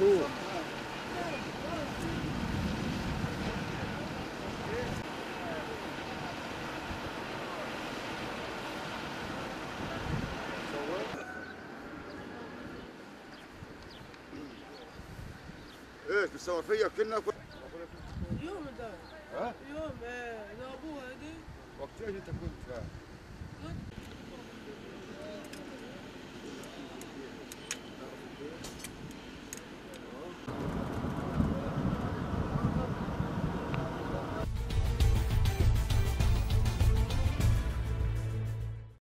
شوف ايش بتصور فيا كلنا يوم ده ها يوم آه، ده ابوها دي وقت ايش انت كنت